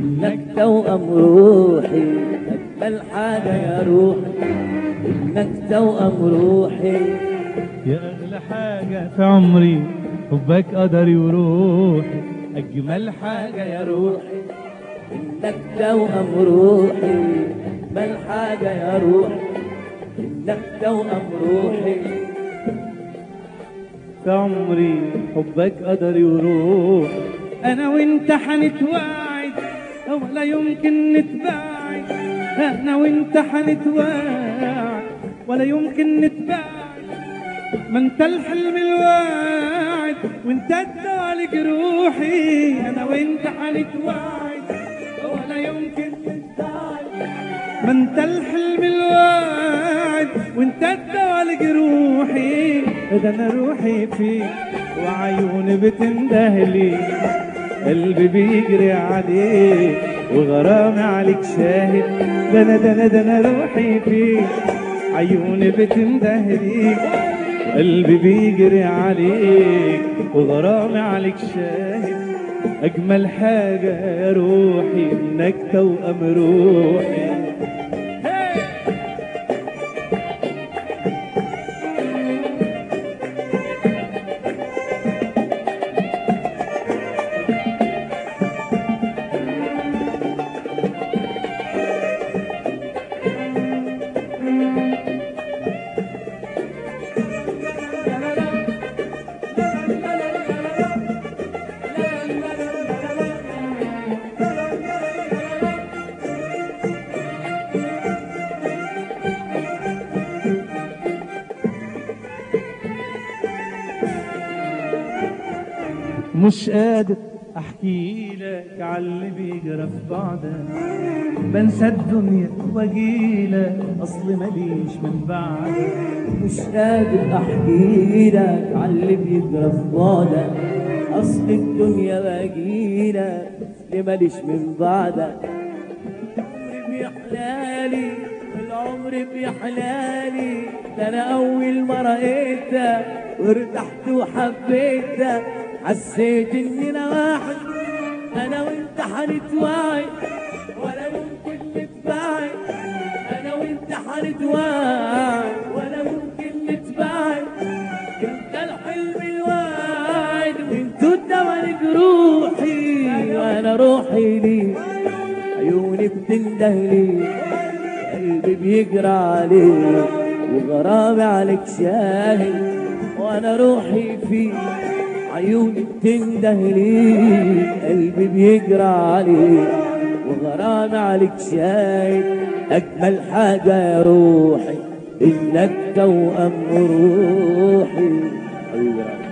انك توأم روحي اجمل حاجة يا روحي انك توأم روحي يا أغلى حاجة في عمري حبك قدري وروحي أجمل حاجة يا روحي انك توأم روحي اجمل حاجة يا روحي انك توأم روحي في عمري حبك قدري وروحي أنا وأنت حنتواعد ولا يمكن نتباعد أنا وأنت حنتواعد ولا يمكن نتباعد ما انت الحلم الواعد وانت الدالق روحي انا وانت حنتواعد ولا يمكن نتباعد ما انت الحلم الواعد وانت الدالق روحي ده انا روحي فيك وعيوني بتندهلي قلبي بيجري عليك وغرامي عليك شاهد ده انا ده انا ده انا روحي فيك عيوني بتندهلي قلبي بيجري عليك وغرامي عليك شاهد أجمل حاجة يا روحي إنك توأم روحي مش قادر احكي لك على اللي بيجرى في بعدك بنسى الدنيا واجيلك اصل ماليش من بعدك مش قادر احكي لك على اللي بيجرى في بعدك اصل الدنيا باجيلك اللي ماليش من بعدك العمر بيحلالي العمر بيحلالي ده انا اول ما رأيتك وارتحت وحبيتك حسيت اني انا واحد انا وانت هنتواعد ولا ممكن نتباعد انا وانت هنتواعد ولا ممكن نتباعد انت الحلم الواعد وانتو الدوالك روحي وانا روحي ليك عيوني بتنده ليك قلبي بيجرى عليك وغرامي عليك شاهد وانا روحي فيك عيوني بتنده ليك قلبي بيجرى عليك وغرامي عليك شاهد اجمل حاجه يا روحي انك توأم روحي حبيبي